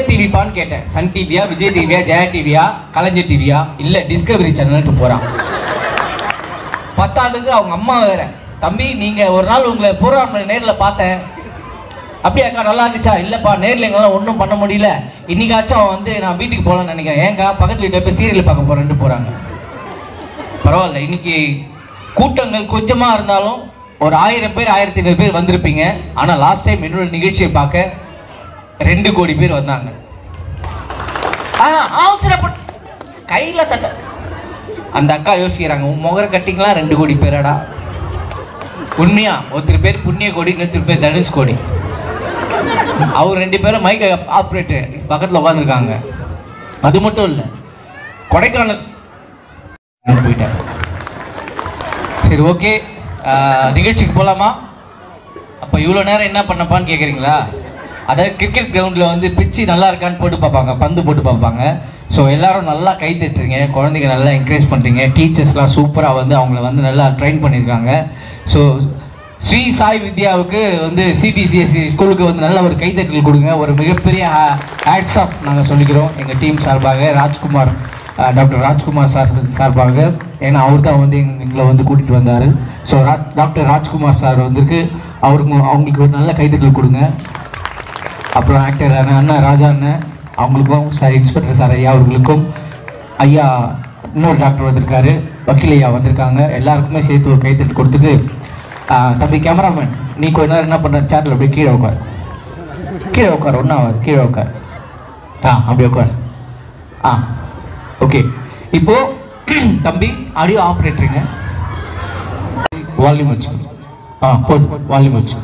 டிவிப்பான்னு கேட்டேன் சன் டிவியா விஜய் டிவியா ஜெயா டிவியா கலைஞர் டிவியா இல்ல டிஸ்கவரி சேனல்ட்டு போறான் பத்தாவதுக்கு அவங்க அம்மா வேற தம்பி நீங்க ஒரு நாள் உங்களை ப்ரோக்ராம் நேர்ல பார்த்தேன் அப்படியாக்கா நல்லா இருந்துச்சா இல்லப்பா நேர்ல எங்களால் ஒன்றும் பண்ண முடியல இன்னைக்காச்சும் வந்து நான் வீட்டுக்கு போகலான்னு நினைக்கிறேன் ஏங்கா பக்கத்து வீட்டில் போய் சீரியல் பார்க்க போறேன்ட்டு போறாங்க பரவாயில்ல இன்னைக்கு கூட்டங்கள் கொஞ்சமா இருந்தாலும் ஒரு ஆயிரம் பேர் ஆயிரத்தி ஐநூறு பேர் வந்திருப்பீங்க ஆனா லாஸ்ட் டைம் என்னோட நிகழ்ச்சியை பார்க்க ரெண்டு கோடி பேர் வந்தாங்க ஆ அவசரப்பட்டு கையில தட்ட அந்த அக்கா யோசிக்கிறாங்க உன் முகர கட்டிங்களா ரெண்டு கோடி பேராடா உண்மையா ஒருத்தர் பேர் புண்ணிய கோடி இன்னொருத்தர் பேர் தனுஷ் கோடி அவர் ரெண்டு பேரும் மைக் ஆப்ரேட்டர் பக்கத்துல உட்காந்துருக்காங்க அது மட்டும் இல்லை கொடைக்கானல் நான் போயிட்டேன் சரி ஓகே நிகழ்ச்சிக்கு போகலாமா அப்போ இவ்வளோ நேரம் என்ன பண்ணப்பான்னு கேட்குறீங்களா அதாவது கிரிக்கெட் கிரவுண்டில் வந்து பிச்சு நல்லா இருக்கான்னு போட்டு பார்ப்பாங்க பந்து போட்டு பார்ப்பாங்க ஸோ எல்லாரும் நல்லா கை தட்டுறீங்க குழந்தைங்க நல்லா என்கரேஜ் பண்ணுறீங்க டீச்சர்ஸ்லாம் சூப்பராக வந்து அவங்கள வந்து நல்லா ட்ரெயின் பண்ணியிருக்காங்க ஸோ ஸ்ரீ சாய் வித்யாவுக்கு வந்து சிபிசிஎஸ்சி ஸ்கூலுக்கு வந்து நல்ல ஒரு கைத்தட்டல் கொடுங்க ஒரு மிகப்பெரிய ஹேட்ஸ் ஆஃப் நாங்கள் சொல்லிக்கிறோம் எங்கள் டீம் சார்பாக ராஜ்குமார் அஹ், டாக்டர் ராஜ்குமார் சார் சார்பாக ஏன்னா அவர் தான் வந்து எங்க- எங்களை வந்து கூட்டிகிட்டு வந்தார் so Raj doctor Rajkumar sir வந்திருக்கு அவருக்கு அவங்களுக்கு ஒரு நல்ல கைத்தட்டல் கொடுங்க அப்புறம் ஆக்டர் அண்ணன் அண்ணா ராஜா அண்ணன் அவங்களுக்கும் சார் இன்ஸ்பெக்டர் சார் ஐயா அவர்களுக்கும் ஐயா இன்னொரு டாக்டர் வந்திருக்காரு வக்கீல் ஐயா வந்திருக்காங்க எல்லாருக்குமே சேர்த்து ஒரு கைத்தட்டு கொடுத்துட்டு ஆ, தம்பி கேமராமேன் நீ கொஞ்ச நேரம் என்ன பண்ணுற சேரில் அப்படியே கீழே உட்கார் கீழே உட்கார் ஒன்றும் ஆகாது கீழே உட்கார் ஆ அப்படி உட்கார் ஆ ஓகே இப்போ தம்பி ஆடியோ ஆப்ரேட்டருங்க வால்யூம் வச்சு ஆ போடு வால்யூம் வச்சு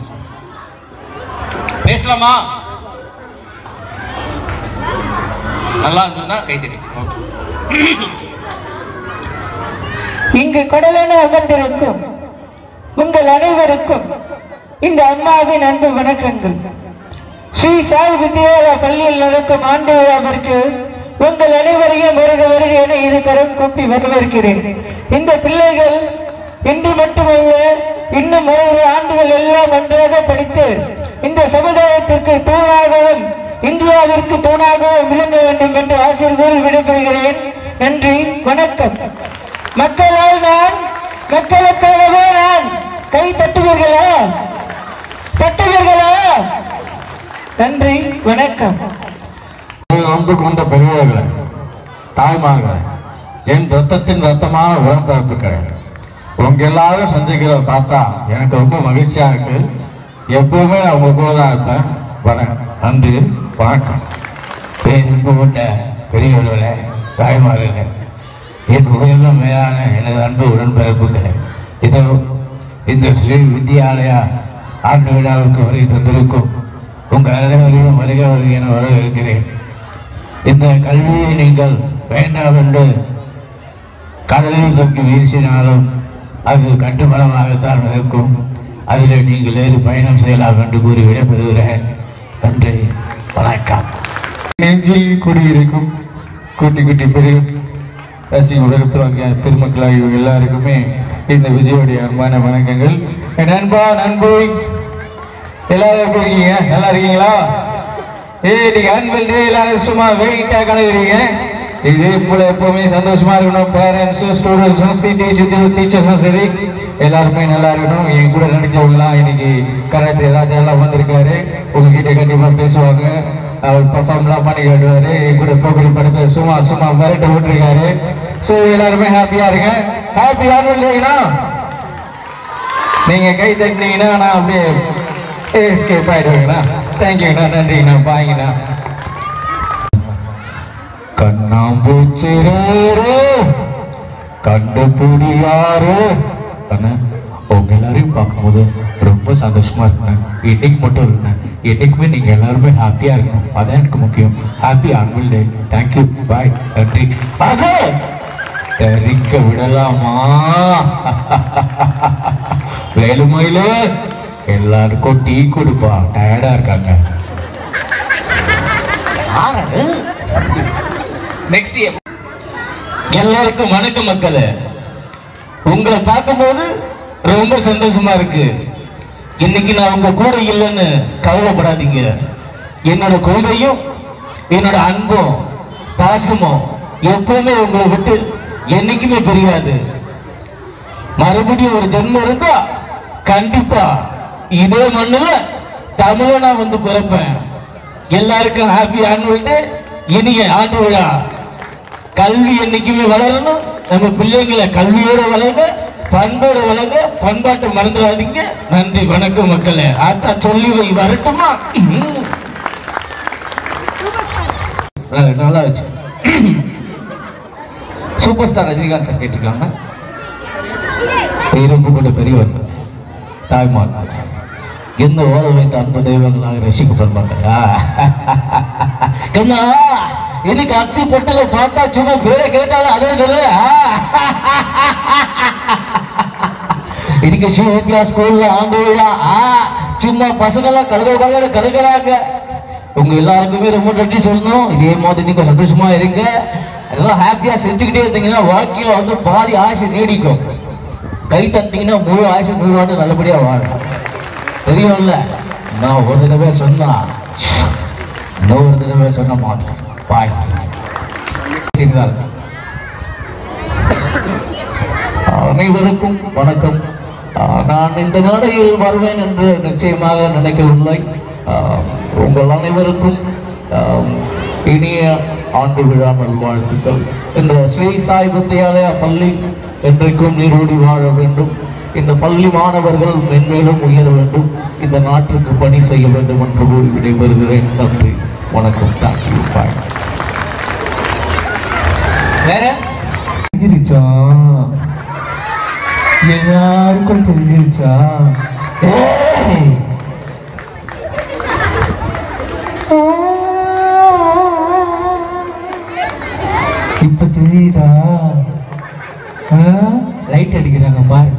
பேசலாமா நல்லா இருந்ததுன்னா கை தட்டி இங்கு கடலென அமர்ந்திருக்கும் உங்கள் அனைவருக்கும் இந்த அம்மாவின் அன்பு வணக்கங்கள் ஸ்ரீ சாய் வித்யாலயா பள்ளியில் நடக்கும் ஆண்டு விழாவிற்கு உங்கள் அனைவரையும் வருக வருக என இரு கரம் கூப்பி வரவேற்கிறேன் இந்த பிள்ளைகள் இன்று மட்டுமல்ல இன்னும் ஒரு ஆண்டுகள் எல்லாம் நன்றாக படித்து இந்த சமுதாயத்திற்கு தூணாகவும் இந்தியாவிற்கு தூணாகவும் விளங்க வேண்டும் என்று ஆசிரியர்கள் விடைபெறுகிறேன் நன்றி வணக்கம் மக்களால் நான் மக்களுக்காகவே நான் கை தட்டுவீர்களா தட்டுவீர்களா நன்றி வணக்கம் அன்பு கொண்ட பெரியவர்களே தாய்மார்களே என் ரத்தத்தின் ரத்தமான உடன்பிறப்புகள் உங்க எல்லாரும் சந்திக்கிறத பார்த்தா எனக்கு ரொம்ப மகிழ்ச்சியா இருக்கு எப்பவுமே நான் உங்க கூட தான் இருப்பேன் வணக்கம் நன்றி வணக்கம் பேரன்பு கொண்ட பெரியவர்களே தாய்மார்களே என் உயர்ந்த மேலான எனது அன்பு உடன்பிறப்புகளே இதோ இந்த ஸ்ரீ வித்யாலயா ஆண்டு விழாவுக்கு வரை தந்திருக்கும் உங்கள் அனைவரையும் வருக வருக என வரவேற்கிறேன் இந்த கல்வியை நீங்கள் வேண்டாம் என்று கடலில் தூக்கி வீசினாலும் அது கட்டுமரமாகத்தான் இருக்கும் அதில் நீங்கள் ஏறி பயணம் செய்யலாம் என்று கூறி விடைபெறுகிறேன் நன்றி வணக்கம் நெஞ்சில் குடியிருக்கும் குட்டி குட்டி பெரிய ரசிக உடற்புறங்க பெருமக்களாக இவங்க எல்லாருக்குமே இந்த விஜயோடைய அன்பான வணக்கங்கள் என் நண்பா நண்பு எல்லாரும் எப்படி இருக்கீங்க நல்லா இருக்கீங்களா ஏய் நீங்க ஆன்வல் டே எல்லாரும் சும்மா வெயிட்டா கலகுறீங்க இதே போல எப்பவுமே சந்தோஷமா இருக்கணும் பேரண்ட்ஸும் ஸ்டூடெண்ட்ஸும் டீச்சர் டீச்சர்ஸும் சரி எல்லாருமே நல்லா இருக்கணும் என் கூட நடிச்சவங்களாம் இன்னைக்கு கராத்தே ராஜா எல்லாம் வந்திருக்காரு உங்ககிட்ட கண்டிப்பா பேசுவாங்க அவர் பர்ஃபார்ம்லாம் பண்ணி காட்டுவாரு என் கூட போக்குடி படத்தை சும்மா சும்மா மிரட்ட விட்டுருக்காரு ஸோ எல்லாருமே ஹாப்பியா இருங்க ஹாப்பி ஆனுவல் டேங்கண்ணா நீங்க கை தட்டினீங்கன்னா நான் அப்படியே எஸ்கேப் ஆயிடுவேங்கண்ணா தேங்க்யூண்ணா நன்றிங்கண்ணா பாய்ங்கண்ணா கண்ணாம்பூச்சிரே கண்டுபிடியாரு அண்ணா உங்க எல்லாரையும் பார்க்கும்போது ரொம்ப சந்தோஷமா இருக்கேன் இன்னைக்கு மட்டும் இல்லை என்னைக்குமே நீங்க எல்லாருமே ஹாப்பியா இருக்கணும் அதான் எனக்கு முக்கியம் happy annual day thank you bye நன்றி அது தெரிக்க விடலாமா வேலுமயிலே எல்லாருக்கும் டீ கொடுப்பா டயர்டா இருக்காங்க நெக்ஸ்ட் எல்லாருக்கும் வணக்கம் மக்களே உங்களை பார்க்கும்போது ரொம்ப சந்தோஷமா இருக்கு இன்னைக்கு நான் உங்க கூட இல்லைன்னு கவலைப்படாதீங்க என்னோட கொள்கையும் என்னோட அன்பும் பாசமும் எப்பவுமே உங்களை விட்டு என்னைக்குமே பிரியாது மறுபடியும் ஒரு ஜென்மம் இருந்தா கண்டிப்பா இதே மண்ணுல தமிழனா வந்து பிறப்பேன் எல்லாருக்கும் ஹாப்பி ஆனுவல் டே இனிய ஆண்டு விழா கல்வி என்னைக்குமே வளரணும் நம்ம பிள்ளைங்களை கல்வியோட வளருங்க பண்போட வளருங்க பண்பாட்டை மறந்துடாதீங்க நன்றி வணக்கம் மக்களே ஆத்தா சொல்லி வை வரட்டுமா ம். அஹ், நல்லா வச்சு சூப்பர் ஸ்டார் ரஜினிகாந்த் சார் கேட்டிருக்காங்க இரும்பு கொண்ட பெரியவர் தாய்மார் எந்த ஓர வைத்த அன்பு தெய்வங்களாக ரசிக்கப்படுவாங்க கண்ணா எனக்கு அத்தி பொட்டல பார்த்தா சும்மா பேரை கேட்டாலும் அதே சொல்லு இன்னைக்கு சிவத்யா ஸ்கூல்ல ஆண்டு விழா ஆ, சும்மா பசங்கெல்லாம் கலகலக்காக கலகலாக உங்க எல்லாருக்குமே ரொம்ப நன்றி சொல்லணும் இதே மாதிரி நீங்க சந்தோஷமா இருங்க எல்லாம் ஹாப்பியா செஞ்சுக்கிட்டே இருந்தீங்கன்னா வாழ்க்கையில வந்து பாதி ஆசை நீடிக்கும் கை தந்தீங்கன்னா முழு ஆயுசு நூறு ஆண்டு நல்லபடியா வாழும் தெரியும்ல நான் ஒரு தடவை சொன்னா இன்னொரு தடவை சொன்ன மாட்டேன் பாய் செய்தால் அனைவருக்கும் வணக்கம் ஆஹ் நான் இந்த மேடையில் வருவேன் என்று நிச்சயமாக நினைக்கவில்லை ஆஹ் உங்கள் அனைவருக்கும் ஆஹ் இனிய ஆண்டு விழா நல்வாழ்த்துக்கள் இந்த ஸ்ரீ சாய் வித்யாலயா பள்ளி என்றைக்கும் நீரோடி வாழ வேண்டும் இந்த பள்ளி மாணவர்கள் மென்மேலும் உயர வேண்டும் இந்த நாட்டிற்கு பணி செய்ய வேண்டும் என்று கூறி விடைபெறுகிறேன் நன்றி வணக்கம் தேங்க்யூ பாய் வேற தெரிஞ்சிருச்சா எல்லாருக்கும் தெரிஞ்சிருச்சா ஏய்! இப்ப தெரியுதா லைட் அடிக்கிறாங்க பாரு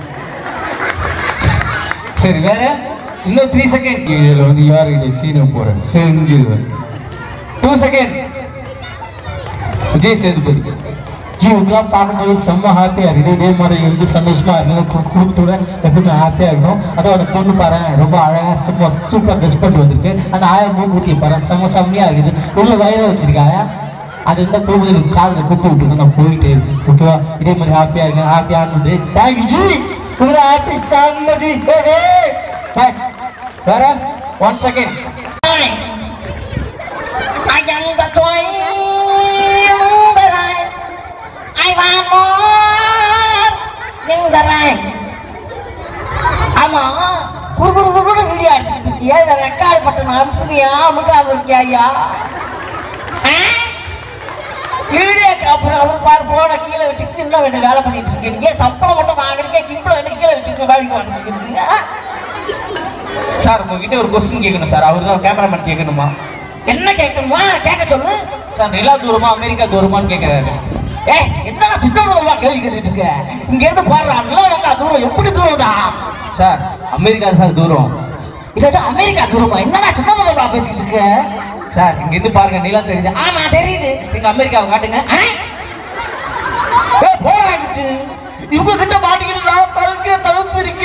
சரி வேற இன்னும் த்ரீ செகண்ட் இதுல வந்து யாருக்கிட்ட சீனை போறேன் செஞ்சிருவேன் டூ செகண்ட் விஜய் சேதுபதி ஜி உங்களாம் பார்க்கும்போது செம்ம ஹாப்பியா இருக்கு இதே மாதிரி இருந்து சந்தோஷமா இருக்கணும் கு- குடும்பத்தோட எப்பவுமே ஹாப்பியா இருக்கணும் அதோட பொண்ணு பாரு ரொம்ப அழகா சூப்பர் சூப்பர் ட்ரெஸ் பண்ணி வந்திருக்கு அந்த ஆயிரம் மூக்குத்தி பாரு செம்ம செம்மையா இருக்குது உள்ள வயிறு வச்சிருக்காங்க அது இருந்தா போகும்போது காலில் குத்து விட்டுருக்கு நான் போயிட்டே இருக்கேன் ஓகேவா இதே மாதிரி ஹாப்பியா இருக்கேன் ஹாப்பியானது தேங்க்யூ ஜி உங்களை ஹாப்பி சாமி பாய் வேற one second I am the twin the right. I want more in the right. ஆமா குறு குறு குறு வீடியோ எடுத்துட்டு இருக்கியா இதை ரெக்கார்டு பட்டன் அமுத்துறியா அமுக்காம இருக்கியா ஐயா வீடியோக்கு அப்புறம் அவர் பாரு போன கீழே வச்சுக்கிட்டு இன்னும் ரெண்டு வேலை பண்ணிட்டு இருக்கீங்க சம்பளம் மட்டும் வாங்குறீங்க கிம்பளம் என்ன கீழே வச்சுட்டு வேலைக்கு வந்துட்டு இருக்கீங்க சார் உங்ககிட்ட ஒரு கொஸ்டின் கேட்கணும் சார் அவர் தான் கேமராமேன் கேட்கணுமா என்ன கேட்கணுமா கேட்க சொல்லு சார் நிலா தூரமா அமெரிக்கா தூரமான்னு கேட்கறாரு ஏய் என்ன சித்தவளவா கேள்வி கேட்டுட்டு இருக்க இங்க இருந்து பாடுறா நல்லா தூரம் எப்படி தூரம்டா சார் அமெரிக்கா சார் தூரம் இது அமெரிக்கா தூரமா என்னடா சித்தவளவா பேசிட்டு இருக்க சார் இங்க இருந்து பாருங்க நிலா தெரியுது ஆமா தெரியுது நீங்க அமெரிக்காவை காட்டுங்க ஆ? ஏய், போராடிட்டு இவங்க கிட்ட மாட்டிக்கிட்டு நான் தடுக்க தடுப்பு இருக்க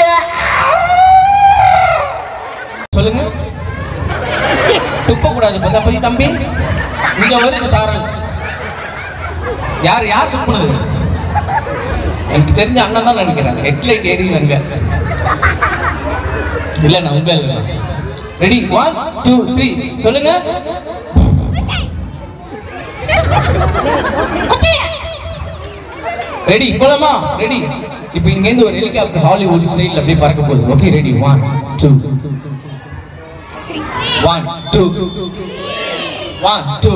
சொல்லுங்க துப்ப கூடாது பத்தா போய் தம்பி இங்க வருது சாரல் யார் யார் துப்புனது எனக்கு தெரிஞ்ச அண்ணன் தான் நினைக்கிறேன் ஹெட்லைட் எரியுங்க இல்ல நான் உங்க இல்ல ரெடி ஒன் டூ த்ரீ சொல்லுங்க ரெடி போலாமா ரெடி இப்போ இங்க இருந்து ஒரு ஹெலிகாப்டர் ஹாலிவுட் ஸ்டைல் அப்படியே பறக்க போகுது okay ready one two one two one two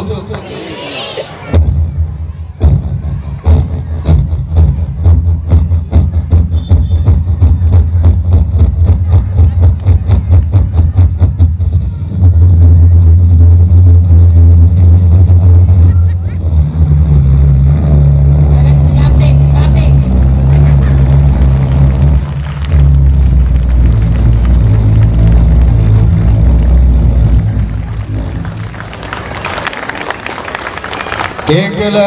கேட்கல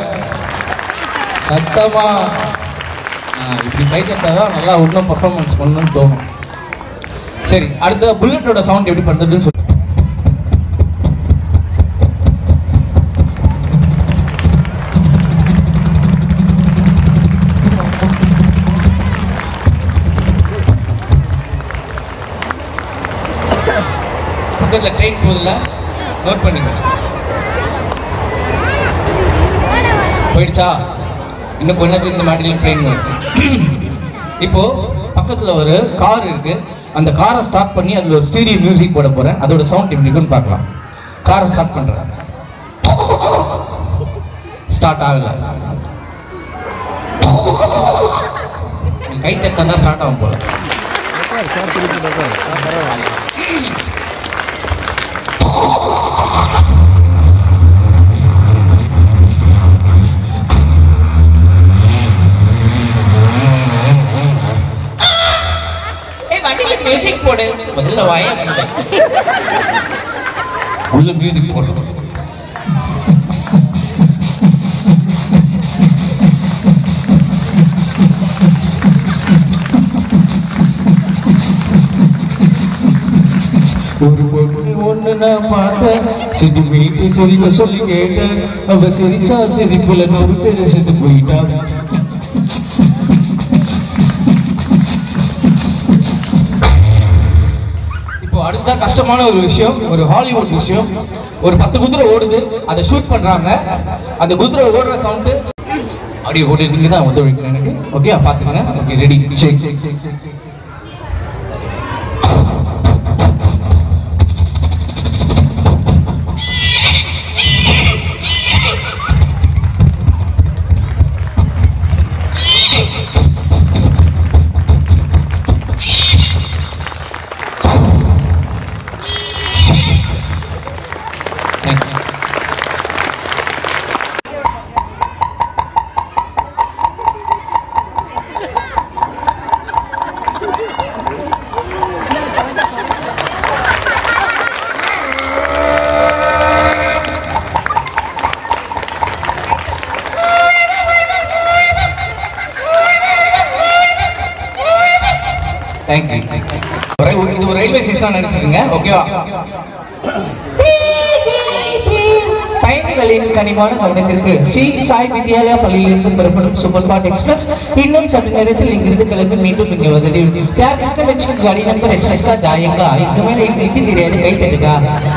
சத்தமா ஆ, இப்படி கை தட்டாதான் நல்லா இன்னும் பர்ஃபார்மன்ஸ் பண்ணணும்னு தோணும் சரி அடுத்த புல்லட்டோட சவுண்ட் எப்படி பண்றதுன்னு சொல்லு பக்கத்துல ட்ரெயின் போகுதுல நோட் பண்ணிக்கோ போயிடுச்சா இன்னும் கொஞ்ச நேரத்துல இந்த மாட்டில ட்ரெயின் வரும் இப்போ பக்கத்துல ஒரு கார் இருக்கு அந்த காரை ஸ்டார்ட் பண்ணி அதுல ஒரு ஸ்டீரியோ மியூசிக் போட போறேன் அதோட சவுண்ட் எப்படி இருக்குன்னு பார்க்கலாம் காரை ஸ்டார்ட் பண்றேன் ஸ்டார்ட் ஆகல நீ கை தட்டினா ஸ்டார்ட் ஆகும் போல ஏய் வண்டியில மியூசிக் போடு முதல்ல வாய மூடு. உள்ள மியூசிக் போடு ஒரு பொண்ணு ஒண்ணு நான் பார்த்தேன் சிதி மீட்டு சிரிக்க சொல்லி கேட்டேன் அவ சிரிச்சா சிரிப்புல நூறு பேர் செத்து போயிட்டா இப்போ அடுத்த கஷ்டமான ஒரு விஷயம் ஒரு ஹாலிவுட் விஷயம் ஒரு பத்து குதிரை ஓடுது அதை ஷூட் பண்றாங்க அந்த குதிரை ஓடுற சவுண்டு அப்படியே ஓடி நீங்க தான் வந்து வைக்கிறேன் எனக்கு ஓகே பாத்துக்கங்க okay ready check check check check thank you இது ஒரு ரயில்வே ஸ்டேஷன் நினைச்சுக்கோங்க ஓகேவா பயணிகளின் கனிவான கவனத்திற்கு ஸ்ரீ சாய் வித்யாலயா பள்ளியிலிருந்து புறப்படும் சூப்பர் ஸ்பாட் எக்ஸ்பிரஸ் இன்னும் சற்று நேரத்தில் இங்கிருந்து கிளம்பி மீண்டும் இங்கே வந்து யார் கிருஷ்ண வச்சு காடி நம்பர் எக்ஸ்பிரஸ் கா ஜாயங்கா இதுக்கு மேல ஹிந்தி தெரியாது கை தட்டுக்கா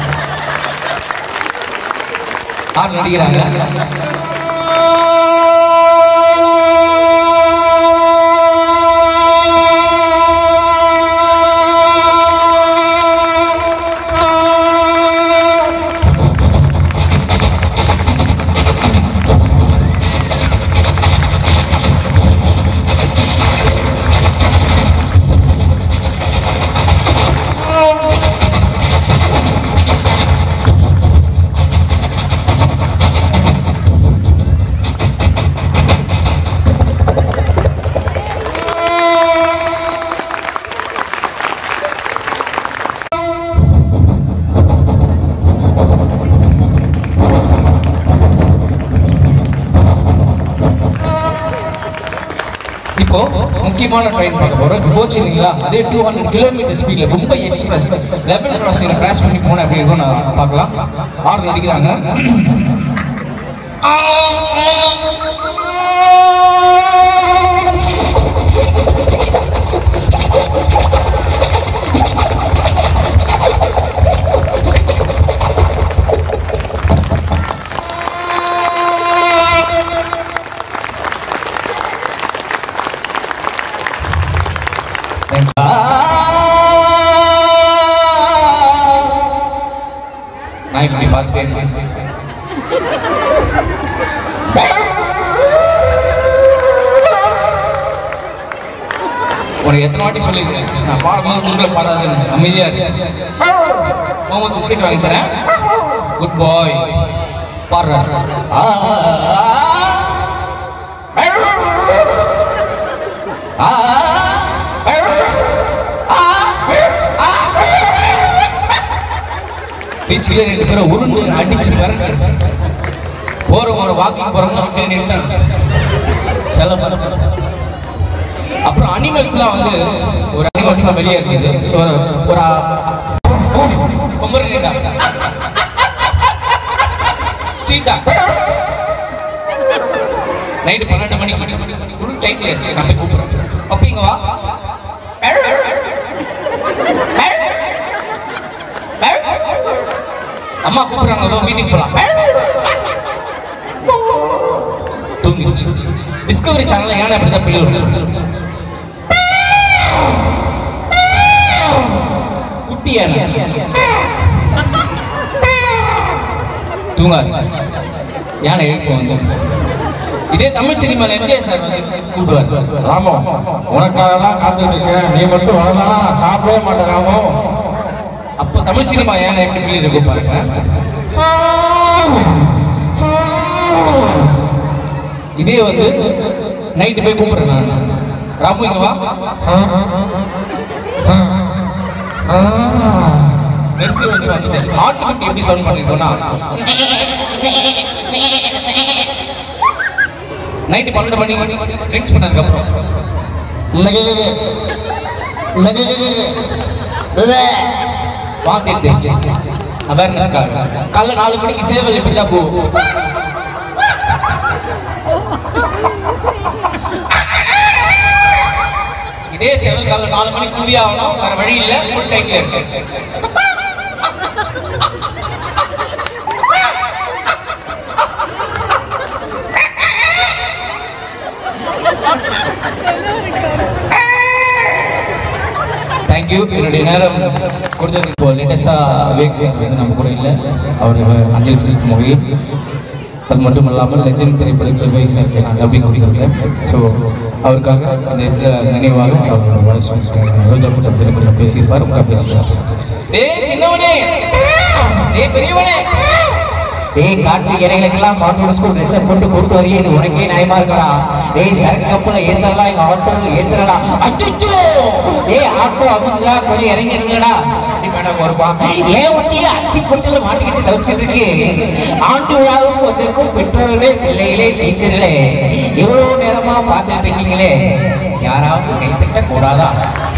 ஆர் நடிக்கிறாங்க இப்போ முக்கியமான ட்ரெயின் பார்க்க போறோம் இப்போ போச்சு இல்லைங்களா அதே டூ ஹண்ட்ரட் கிலோமீட்டர் ஸ்பீட்ல Mumbai express level crossing crash பண்ணி போனேன் அப்படி இருக்கும் நான் பார்க்கலாம் ஆறு நடிக்கிறாங்க நான் இப்படி பார்த்துட்டேன் உனக்கு எத்தனை வாட்டி சொல்லியிருக்கேன் நான் பாடும்போது குரல பாடாதுன்னு அமைதியா இருக்கு முகமது பிஸ்கெட் வாங்கி தரேன் குட் பாய் பாடுறாரு ஆ, ஆ, பீச்சிலே ரெண்டு பேரும் உருண்டு அடிச்சு பறந்து போற ஒரு வாக்கிங் போறவங்க அப்படியே நின்றாங்க செல்ல அப்புறம் அனிமல்ஸ்லாம் வந்து ஒரு அனிமல்ஸ்லாம் வெளியே இருக்குது ஸோ ஒரு குமரி ஸ்ட்ரீட்டா நைட்டு பன்னெண்டு மணிக்கு குடு டைட்ல இருக்கு நான் போய் கூப்பிடுறேன் அப்ப இங்க வா அம்மா கூப்பிடுறாங்க வா, வீட்டுக்கு போலாம் தூங்கிடுச்சு டிஸ்கவரி சேனல்ல யானை அப்படிதான் பிள்ளை விடுது. குட்டி யானை தூங்காது யானை எழுப்பு வந்து இதே தமிழ் சினிமால எம்ஜிஆர் சார் வந்து கூப்பிடுவார் ராமோ உனக்காகலாம் காத்துட்டு இருக்கேன் நீ மட்டும் வரலாம் நான் சாப்பிடவே மாட்டேன் ராமோ அப்போ தமிழ் சினிமா யானை எப்படி பிள்ளை இருக்கும் பாருங்க இதே வந்து நைட்டு போய் கூப்பிடுறேன் நான் ராமு இங்க வா நெரிசி வச்சு வந்துட்டேன் ஆட்டுக்குட்டி எப்படி சவுண்ட் பண்ணிருக்கோம்னா நைட்டு பன்னெண்டு மணி ட்ரிங்க்ஸ் பண்ணதுக்கு அப்புறம் வாந்தி எடுத்துருச்சு அவேர்னஸ் காலைல நாலு மணிக்கு சேவல் இப்படி தான் போகும் இதே சேவல் காலைல நாலு மணிக்கு குடி ஆகணும் வேற வழி இல்ல ஃபுல் டைட்ல இருக்கு தேங்க்யூ என்னுடைய நேரம் கொடுத்தது இப்போ லேட்டஸ்டாக விவேக் சிங் வந்து நம்ம கூட இல்லை அவர் அஞ்சலி செலுத்தும் வகையில் அது மட்டும் இல்லாமல் லெஜண்ட் திரைப்படத்தில் விவேக் சிங் நான் டப்பிங் கொடுத்துருக்கேன் ஸோ அவருக்காக அந்த இடத்துல நினைவாக அவரோட வயசு ரோஜா கூட்டம் திரைப்படம் பேசியிருப்பார் உங்க பேசியிருப்பார் டேய் சின்னவனே டேய் பெரியவனே டேய் காட்டு இறைகளுக்கெல்லாம் மாட்டோட ஸ்கூல் ட்ரெஸ் போட்டு கூட்டு வரையே இது உனக்கே நியாயமா இருக்கா டேய் சரக்கு கப்பல ஏத்தரலாம் எங்க ஆட்டோ ஏத்தரலாம் அச்சோ டேய் ஆட்டோ அவங்க கொஞ்சம் இறங்கி இருங்கடா மேடம் வருவா ஏன் வண்டியில அத்தி கொட்டில மாட்டிக்கிட்டு தவிச்சிட்டு இருக்கு ஆண்டு விழாவுக்கு வந்திருக்கும் பெற்றோர்களே பிள்ளைகளே டீச்சர்களே இவ்வளவு நேரமா பார்த்துட்டு இருக்கீங்களே யாராவது கை தட்ட கூடாதா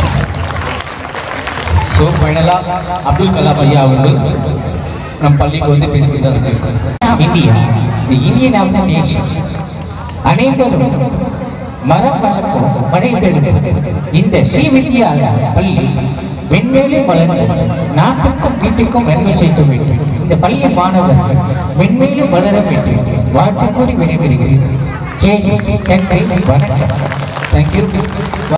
ஸோ ஃபைனலாக அப்துல் கலாம் ஐயா அவர்கள் நம் பள்ளிக்கு வந்து பேசிட்டு தான் இருக்கு India the Indian of the nation அனைவரும் மரம் வளர்ப்போம் மழை பெறும் இந்த ஸ்ரீ வித்யாலயா பள்ளி மென்மேலும் வளர்ந்து நாட்டுக்கும் வீட்டுக்கும் நன்மை செய்ய வேண்டும் இந்த பள்ளி மாணவர்கள் மென்மேலும் வளர வேண்டும் வாழ்த்து கூறி விடைபெறுகிறேன் ஜெய் ஜெய் நன்றி வணக்கம் தேங்க்யூ